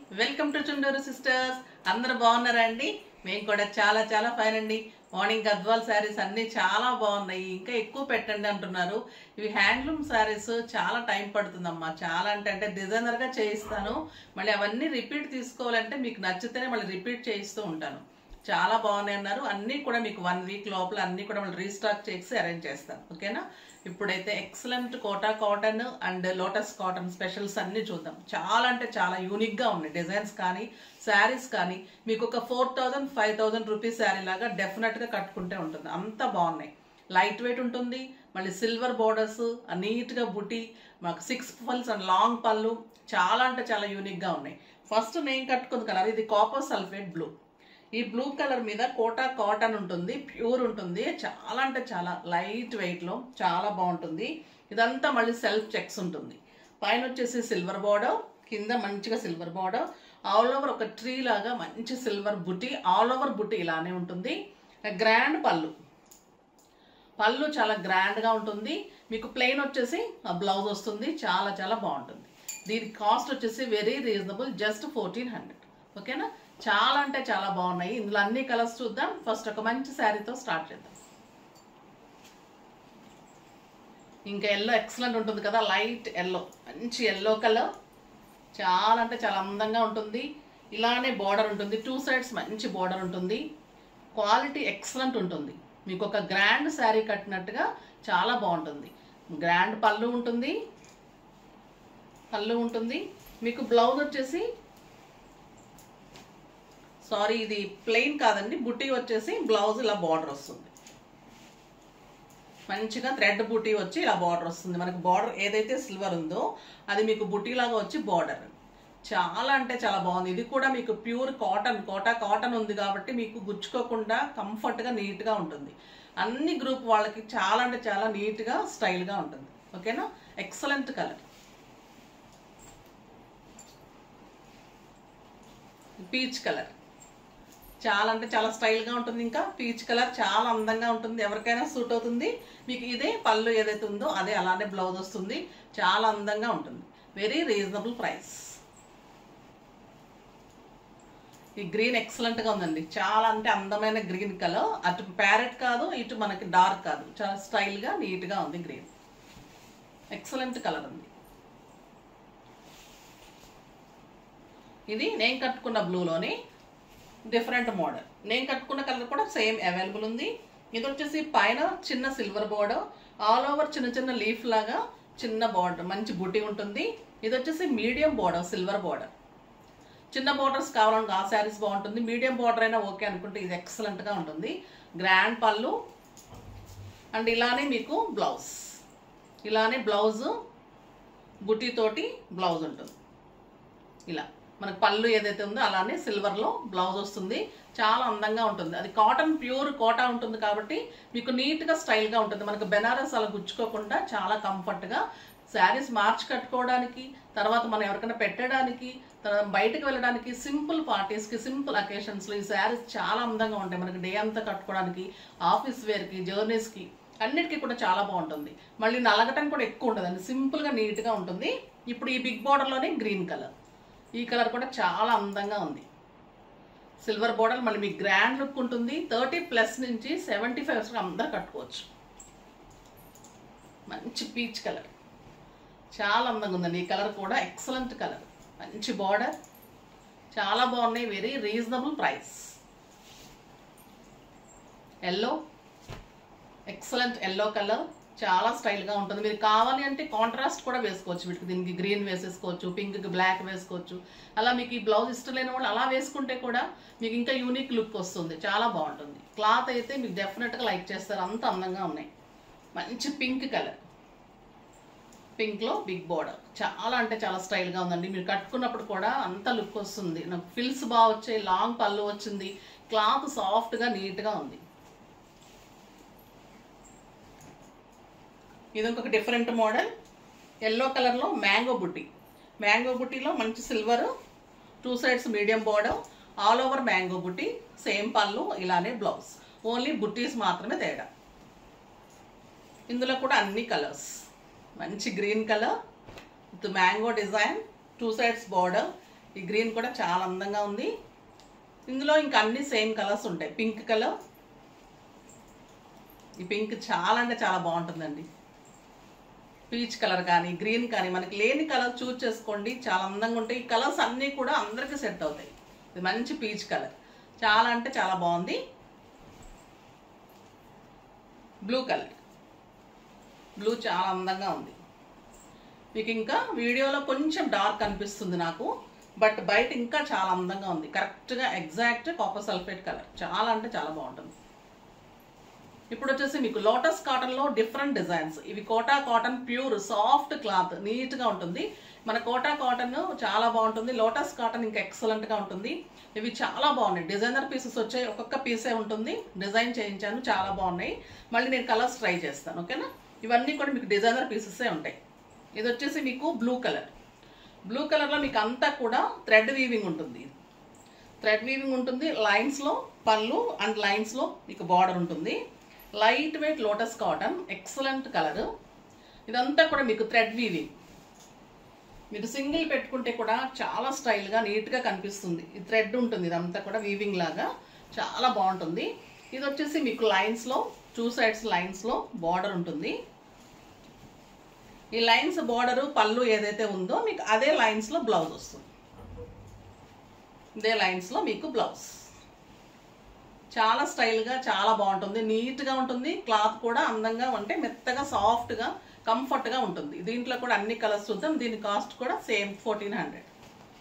welcome to Chunduru sisters అందరు బాగున్నారా అండి మేము కూడా చాలా చాలా ఫైన్ అండి మార్నింగ్ గద్వాల్ శారీస్ అన్నీ చాలా బాగున్నాయి ఇంకా ఎక్కువ పెట్టండి అంటున్నారు ఇవి హ్యాండ్లూమ్ శారీస్ చాలా టైం పడుతుందమ్మా చాలా అంటే అంటే డిజైనర్గా చేయిస్తాను మళ్ళీ అవన్నీ రిపీట్ తీసుకోవాలంటే మీకు నచ్చితేనే మళ్ళీ రిపీట్ చేయిస్తూ ఉంటాను చాలా బాగున్నాయి అన్నారు అన్నీ కూడా మీకు వన్ వీక్ లోపల అన్నీ కూడా మళ్ళీ రీస్టాక్ చేసి అరేంజ్ చేస్తాను ఓకేనా ఇప్పుడైతే excellent Kota cotton and lotus cotton specials అన్నీ చూద్దాం చాలా అంటే చాలా యూనిక్గా ఉన్నాయి డిజైన్స్ కానీ శారీస్ కానీ మీకు ఒక four thousand five thousand rupees sari లాగా డెఫినెట్గా కట్టుకుంటే ఉంటుంది అంత బాగున్నాయి లైట్ వెయిట్ ఉంటుంది మళ్ళీ సిల్వర్ బోర్డర్స్ నీట్గా బుటీ మాకు సిక్స్ ఫల్స్ అండ్ లాంగ్ పళ్ళు చాలా అంటే చాలా యూనిక్గా ఉన్నాయి ఫస్ట్ నేను కట్టుకుంది కలర్ ఇది కాపర్ సల్ఫేట్ బ్లూ ఈ బ్లూ కలర్ మీద కోటా కాటన్ ఉంటుంది ప్యూర్ ఉంటుంది చాలా అంటే చాలా లైట్ వెయిట్లో చాలా బాగుంటుంది ఇదంతా మళ్ళీ సెల్ఫ్ చెక్స్ ఉంటుంది పైన వచ్చేసి సిల్వర్ బార్డర్ కింద మంచిగా సిల్వర్ బార్డర్ ఆల్ ఓవర్ ఒక ట్రీ లాగా మంచి సిల్వర్ బుట్టి ఆల్ ఓవర్ బుట్టి ఇలానే ఉంటుంది గ్రాండ్ పళ్ళు పళ్ళు చాలా గ్రాండ్గా ఉంటుంది మీకు ప్లెయిన్ వచ్చేసి బ్లౌజ్ వస్తుంది చాలా చాలా బాగుంటుంది దీని కాస్ట్ వచ్చేసి very reasonable just fourteen hundred ఓకేనా చాలా అంటే చాలా బాగున్నాయి ఇందులో అన్ని కలర్స్ చూద్దాం ఫస్ట్ ఒక మంచి శారీతో స్టార్ట్ చేద్దాం ఇంకా ఎల్లో ఎక్సలెంట్ ఉంటుంది కదా లైట్ ఎల్లో మంచి ఎల్లో కలర్ చాలా అంటే చాలా అందంగా ఉంటుంది ఇలానే బార్డర్ ఉంటుంది టూ సైడ్స్ మంచి బార్డర్ ఉంటుంది క్వాలిటీ ఎక్సలెంట్ ఉంటుంది మీకు ఒక గ్రాండ్ శారీ కట్టినట్టుగా చాలా బాగుంటుంది గ్రాండ్ పళ్ళు ఉంటుంది పళ్ళు ఉంటుంది మీకు బ్లౌజ్ వచ్చేసి సారీ ఇది ప్లెయిన్ కాదండి బుట్టి వచ్చేసి బ్లౌజ్ ఇలా బార్డర్ వస్తుంది మంచిగా థ్రెడ్ బుటీ వచ్చి ఇలా బార్డర్ వస్తుంది మనకి బార్డర్ ఏదైతే సిల్వర్ ఉందో అది మీకు బుటీ లాగా వచ్చి బార్డర్ చాలా అంటే చాలా బాగుంది ఇది కూడా మీకు ప్యూర్ కాటన్ కోటా కాటన్ ఉంది కాబట్టి మీకు గుచ్చుకోకుండా కంఫర్ట్గా నీట్గా ఉంటుంది అన్ని గ్రూప్ వాళ్ళకి చాలా అంటే చాలా నీట్గా స్టైల్గా ఉంటుంది ఓకేనా ఎక్సలెంట్ కలర్ పీచ్ కలర్ చాలా అంటే చాలా స్టైల్గా ఉంటుంది ఇంకా పీచ్ కలర్ చాలా అందంగా ఉంటుంది ఎవరికైనా సూట్ అవుతుంది మీకు ఇదే పళ్ళు ఏదైతే ఉందో అదే అలానే బ్లౌజ్ వస్తుంది చాలా అందంగా ఉంటుంది వెరీ రీజనబుల్ ప్రైస్ ఈ గ్రీన్ ఎక్సలెంట్గా ఉందండి చాలా అంటే అందమైన గ్రీన్ కలర్ అటు ప్యారెట్ కాదు ఇటు మనకి డార్క్ కాదు చాలా స్టైల్గా నీట్గా ఉంది గ్రీన్ ఎక్సలెంట్ కలర్ ఉంది ఇది నేను కట్టుకున్న బ్లూలోని డిఫరెంట్ మోడల్ నేను కట్టుకున్న కలర్ కూడా సేమ్ అవైలబుల్ ఉంది ఇది వచ్చేసి పైన చిన్న సిల్వర్ బోర్డర్ ఆల్ ఓవర్ చిన్న చిన్న లీఫ్ లాగా చిన్న బార్డర్ మంచి బుటీ ఉంటుంది ఇది వచ్చేసి మీడియం బోర్డర్ సిల్వర్ బోర్డర్ చిన్న బోర్డర్స్ కావాలంటే ఆ శారీస్ బాగుంటుంది మీడియం బోర్డర్ అయినా ఓకే అనుకుంటే ఇది ఎక్సలెంట్గా ఉంటుంది గ్రాండ్ పళ్ళు అండ్ ఇలానే మీకు బ్లౌజ్ ఇలానే బ్లౌజ్ బుటీతోటి బ్లౌజ్ ఉంటుంది ఇలా మనకు పళ్ళు ఏదైతే ఉందో అలానే సిల్వర్లో బ్లౌజ్ వస్తుంది చాలా అందంగా ఉంటుంది అది కాటన్ ప్యూర్ కోటా ఉంటుంది కాబట్టి మీకు నీట్గా స్టైల్గా ఉంటుంది మనకు బెనారస్ అలా గుచ్చుకోకుండా చాలా కంఫర్ట్గా శారీస్ మార్చి కట్టుకోవడానికి తర్వాత మనం ఎవరికైనా పెట్టడానికి తర్వాత బయటకు వెళ్ళడానికి సింపుల్ పార్టీస్కి సింపుల్ అకేషన్స్లో ఈ శారీస్ చాలా అందంగా ఉంటాయి మనకి డే అంతా కట్టుకోవడానికి ఆఫీస్ వేర్కి జర్నీస్కి అన్నిటికీ కూడా చాలా బాగుంటుంది మళ్ళీ నలగటం కూడా ఎక్కువ ఉంటుందండి సింపుల్గా నీట్గా ఉంటుంది ఇప్పుడు ఈ బిగ్ బార్డర్లోనే గ్రీన్ కలర్ ఈ కలర్ కూడా చాలా అందంగా ఉంది సిల్వర్ బోర్డర్ మళ్ళీ మీకు గ్రాండ్ లుక్ ఉంటుంది థర్టీ ప్లస్ నుంచి సెవెంటీ ఫైవ్ అందరు కట్టుకోవచ్చు మంచి పీచ్ కలర్ చాలా అందంగా ఉందండి ఈ కలర్ కూడా ఎక్సలెంట్ కలర్ మంచి బార్డర్ చాలా బాగున్నాయి very reasonable price yellow excellent yellow colour చాలా స్టైల్గా ఉంటుంది మీరు కావాలి అంటే కాంట్రాస్ట్ కూడా వేసుకోవచ్చు వీటికి దీనికి గ్రీన్ వేసేసుకోవచ్చు పింక్కి బ్లాక్ వేసుకోవచ్చు అలా మీకు ఈ బ్లౌజ్ ఇష్టం లేని వాళ్ళు అలా వేసుకుంటే కూడా మీకు ఇంకా యూనిక్ లుక్ వస్తుంది చాలా బాగుంటుంది క్లాత్ అయితే మీకు డెఫినెట్గా లైక్ చేస్తారు అంత అందంగా ఉన్నాయి మంచి పింక్ కలర్ పింక్లో బిగ్ బోర్డర్ చాలా అంటే చాలా స్టైల్గా ఉందండి మీరు కట్టుకున్నప్పుడు కూడా అంత లుక్ వస్తుంది నాకు ఫిల్స్ బాగా వచ్చాయి లాంగ్ పళ్ళు వచ్చింది క్లాత్ సాఫ్ట్గా నీట్గా ఉంది ఇది ఇంకొక డిఫరెంట్ మోడల్ ఎల్లో కలర్లో మ్యాంగో బుట్టి మ్యాంగో బుట్టిలో మంచి silver two sides medium border all over mango బుట్టి సేమ్ పళ్ళు ఇలానే బ్లౌజ్ ఓన్లీ బుట్టీస్ మాత్రమే తేడా ఇందులో కూడా అన్ని కలర్స్ మంచి green colour with mango design two sides border ఈ గ్రీన్ కూడా చాలా అందంగా ఉంది ఇందులో ఇంకా అన్ని సేమ్ కలర్స్ ఉంటాయి పింక్ కలర్ ఈ పింక్ చాలా అంటే చాలా బాగుంటుందండి పీచ్ కలర్ కానీ గ్రీన్ కానీ మనకి లేని కలర్ చూస్ చేసుకోండి చాలా అందంగా ఉంటాయి ఈ కలర్స్ అన్నీ కూడా అందరికీ సెట్ అవుతాయి ఇది మంచి పీచ్ కలర్ చాలా అంటే చాలా బాగుంది బ్లూ కలర్ బ్లూ చాలా అందంగా ఉంది మీకు ఇంకా వీడియోలో కొంచెం డార్క్ అనిపిస్తుంది నాకు బట్ బయట ఇంకా చాలా అందంగా ఉంది కరెక్ట్గా ఎగ్జాక్ట్ కాపర్ సల్ఫేట్ కలర్ చాలా అంటే చాలా బాగుంటుంది ఇప్పుడు వచ్చేసి మీకు లోటస్ కాటన్లో డిఫరెంట్ డిజైన్స్ ఇవి Kota cotton pure soft cloth నీట్గా ఉంటుంది మన కోటా కాటన్ చాలా బాగుంటుంది లోటస్ కాటన్ ఇంకా ఎక్సలెంట్గా ఉంటుంది ఇవి చాలా బాగున్నాయి డిజైనర్ పీసెస్ వచ్చాయి ఒక్కొక్క పీసే ఉంటుంది డిజైన్ చేయించాను చాలా బాగున్నాయి మళ్ళీ నేను కలర్స్ ట్రై చేస్తాను ఓకేనా ఇవన్నీ కూడా మీకు డిజైనర్ పీసెసే ఉంటాయి ఇది వచ్చేసి మీకు బ్లూ కలర్ బ్లూ కలర్లో మీకు అంతా కూడా థ్రెడ్ వీవింగ్ ఉంటుంది థ్రెడ్ వీవింగ్ ఉంటుంది లైన్స్లో పళ్ళు అండ్ లైన్స్లో మీకు బార్డర్ ఉంటుంది light weight lotus cotton excellent colour ఇదంతా కూడా మీకు థ్రెడ్ వీవింగ్ మీరు సింగిల్ పెట్టుకుంటే కూడా చాలా స్టైల్గా నీట్గా కనిపిస్తుంది ఈ థ్రెడ్ ఉంటుంది ఇదంతా కూడా వీవింగ్ లాగా చాలా బాగుంటుంది ఇది వచ్చేసి మీకు లైన్స్లో టూ సైడ్స్ లైన్స్లో బార్డర్ ఉంటుంది ఈ లైన్స్ బార్డరు పళ్ళు ఏదైతే ఉందో మీకు అదే లైన్స్లో బ్లౌజ్ వస్తుంది ఇదే లైన్స్లో మీకు బ్లౌజ్ చాలా స్టైల్గా చాలా బాగుంటుంది నీట్గా ఉంటుంది క్లాత్ కూడా అందంగా ఉంటే మెత్తగా సాఫ్ట్గా కంఫర్ట్గా ఉంటుంది దీంట్లో కూడా అన్ని కలర్స్ చూద్దాం దీని కాస్ట్ కూడా same fourteen hundred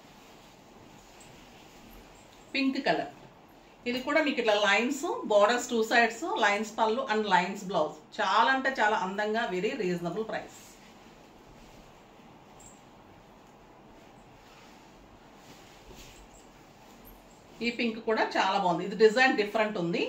pink colour ఇది కూడా మీకు ఇట్లా lines borders two sides lines పళ్ళు అండ్ లైన్స్ బ్లౌజ్ చాలా అంటే చాలా అందంగా వెరీ రీజనబుల్ ప్రైస్ ఈ పింక్ కూడా చాలా బాగుంది ఇది డిజైన్ డిఫరెంట్ ఉంది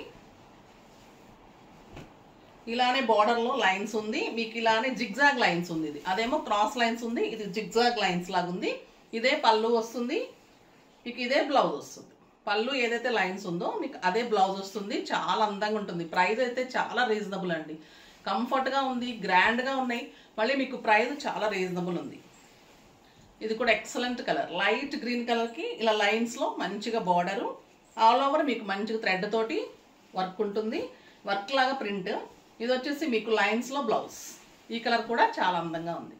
ఇలానే బార్డర్లో లైన్స్ ఉంది మీకు ఇలానే జిగ్జాగ్ లైన్స్ ఉంది ఇది అదేమో క్రాస్ లైన్స్ ఉంది ఇది జిగ్జాగ్ లైన్స్ లాగా ఉంది ఇదే పళ్ళు వస్తుంది మీకు ఇదే బ్లౌజ్ వస్తుంది పళ్ళు ఏదైతే లైన్స్ ఉందో మీకు అదే బ్లౌజ్ వస్తుంది చాలా అందంగా ఉంటుంది ప్రైస్ అయితే చాలా రీజనబుల్ అండి కంఫర్ట్గా ఉంది గ్రాండ్గా ఉన్నాయి మళ్ళీ మీకు ప్రైస్ చాలా రీజనబుల్ ఉంది ఇది కూడా ఎక్సలెంట్ కలర్ లైట్ గ్రీన్ కలర్కి ఇలా లైన్స్లో మంచిగా బార్డరు ఆల్ ఓవర్ మీకు మంచిగా థ్రెడ్ తోటి వర్క్ ఉంటుంది వర్క్ లాగా ప్రింట్ ఇది వచ్చేసి మీకు లైన్స్లో బ్లౌజ్ ఈ కలర్ కూడా చాలా అందంగా ఉంది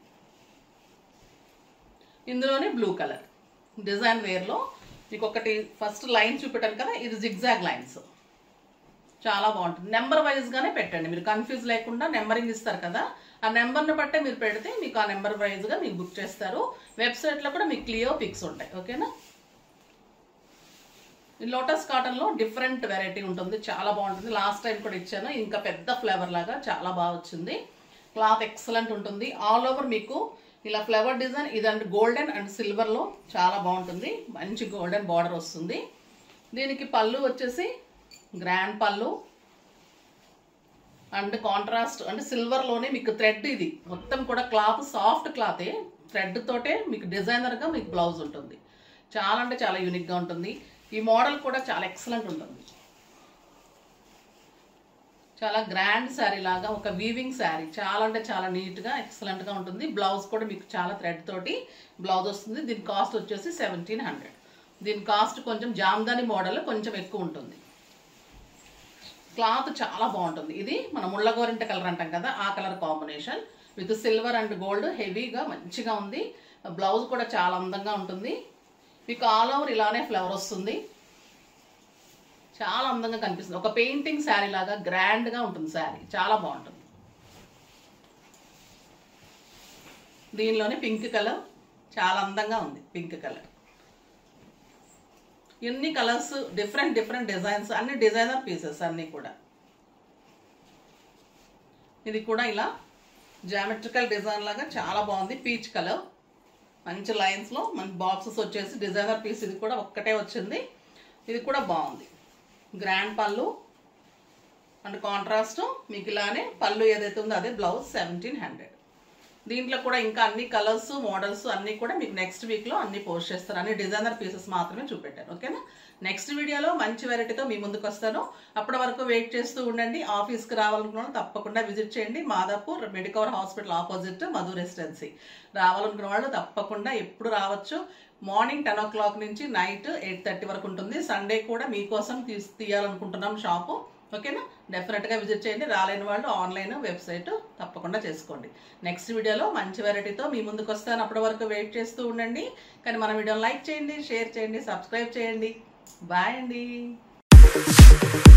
ఇందులోనే బ్లూ కలర్ డిజైన్ వేర్లో మీకు ఒకటి ఫస్ట్ లైన్ చూపెట్టాను కదా ఇది జిగ్జాగ్ లైన్స్ చాలా బాగుంటుంది నెంబర్ వైజ్గానే పెట్టండి మీరు కన్ఫ్యూజ్ లేకుండా నెంబరింగ్ ఇస్తారు కదా ఆ నెంబర్ని బట్టే మీరు పెడితే మీకు ఆ నెంబర్ వైజ్గా మీకు బుక్ చేస్తారు వెబ్సైట్లో కూడా మీకు క్లియర్ పిక్స్ ఉంటాయి ఓకేనా ఈ లోటస్ కాటన్లో డిఫరెంట్ వెరైటీ ఉంటుంది చాలా బాగుంటుంది లాస్ట్ టైం కూడా ఇచ్చాను ఇంకా పెద్ద ఫ్లేవర్ లాగా చాలా బాగా వచ్చింది క్లాత్ ఎక్సలెంట్ ఉంటుంది ఆల్ ఓవర్ మీకు ఇలా ఫ్లవర్ డిజైన్ ఇదంటే గోల్డెన్ అండ్ సిల్వర్లో చాలా బాగుంటుంది మంచి గోల్డెన్ బార్డర్ వస్తుంది దీనికి పళ్ళు వచ్చేసి గ్రాండ్ పళ్ళు అండ్ కాంట్రాస్ట్ అంటే సిల్వర్లోనే మీకు థ్రెడ్ ఇది మొత్తం కూడా క్లాత్ సాఫ్ట్ క్లాతే థ్రెడ్ తోటే మీకు డిజైనర్గా మీకు బ్లౌజ్ ఉంటుంది చాలా అంటే చాలా యూనిక్గా ఉంటుంది ఈ మోడల్ కూడా చాలా ఎక్సలెంట్ ఉంటుంది చాలా గ్రాండ్ శారీ లాగా ఒక వీవింగ్ శారీ చాలా అంటే చాలా నీట్గా ఎక్సలెంట్గా ఉంటుంది బ్లౌజ్ కూడా మీకు చాలా థ్రెడ్ తోటి బ్లౌజ్ వస్తుంది దీని కాస్ట్ వచ్చేసి సెవెంటీన్ హండ్రెడ్ దీని కాస్ట్ కొంచెం జామ్దాని మోడల్ కొంచెం ఎక్కువ ఉంటుంది క్లాత్ చాలా బాగుంటుంది ఇది మన ముళ్ళగోరింట కలర్ అంటాం కదా ఆ colour combination with silver and gold హెవీగా మంచిగా ఉంది బ్లౌజ్ కూడా చాలా అందంగా ఉంటుంది మీకు ఆల్ ఓవర్ ఇలానే ఫ్లవర్ వస్తుంది చాలా అందంగా కనిపిస్తుంది ఒక పెయింటింగ్ శారీ లాగా గ్రాండ్గా ఉంటుంది శారీ చాలా బాగుంటుంది దీనిలోనే పింక్ కలర్ చాలా అందంగా ఉంది పింక్ కలర్ ఎన్ని కలర్స్ డిఫరెంట్ డిఫరెంట్ డిజైన్స్ అన్ని డిజైనర్ పీసెస్ అన్నీ కూడా ఇది కూడా ఇలా జామెట్రికల్ డిజైన్ లాగా చాలా బాగుంది పీచ్ కలర్ మంచి లైన్స్లో మంచి బాక్సెస్ వచ్చేసి డిజైనర్ పీస్ ఇది కూడా ఒక్కటే వచ్చింది ఇది కూడా బాగుంది గ్రాండ్ పళ్ళు అండ్ కాంట్రాస్ట్ మీకు ఇలానే పళ్ళు ఏదైతే ఉందో అదే బ్లౌజ్ సెవెంటీన్ హండ్రెడ్ దీంట్లో కూడా ఇంకా అన్ని కలర్స్ మోడల్స్ అన్ని కూడా మీకు నెక్స్ట్ వీక్లో అన్ని పోస్ట్ చేస్తాను అన్ని డిజైనర్ పీసెస్ మాత్రమే చూపెట్టాను ఓకేనా నెక్స్ట్ వీడియోలో మంచి వెరైటీతో మీ ముందుకు వస్తాను అప్పటి వరకు వెయిట్ చేస్తూ ఉండండి ఆఫీస్కి రావాలనుకున్న వాళ్ళు తప్పకుండా విజిట్ చేయండి Madhapur Medicover hospital opposite Madhu residency రావాలనుకున్న వాళ్ళు తప్పకుండా ఎప్పుడు రావచ్చు మార్నింగ్ టెన్ ఓ క్లాక్ నుంచి నైట్ ఎయిట్ థర్టీ వరకు ఉంటుంది సండే కూడా మీకోసం తీసి తీయాలనుకుంటున్నాం షాపు ఓకేనా డెఫినెట్గా విజిట్ చేయండి రాలేని వాళ్ళు ఆన్లైన్ వెబ్సైట్ తప్పకుండా చేసుకోండి నెక్స్ట్ వీడియోలో మంచి వెరైటీతో మీ ముందుకు వస్తాను అప్పటి వరకు వెయిట్ చేస్తూ ఉండండి కానీ మన వీడియోని లైక్ చేయండి షేర్ చేయండి సబ్స్క్రైబ్ చేయండి బాయ్ అండి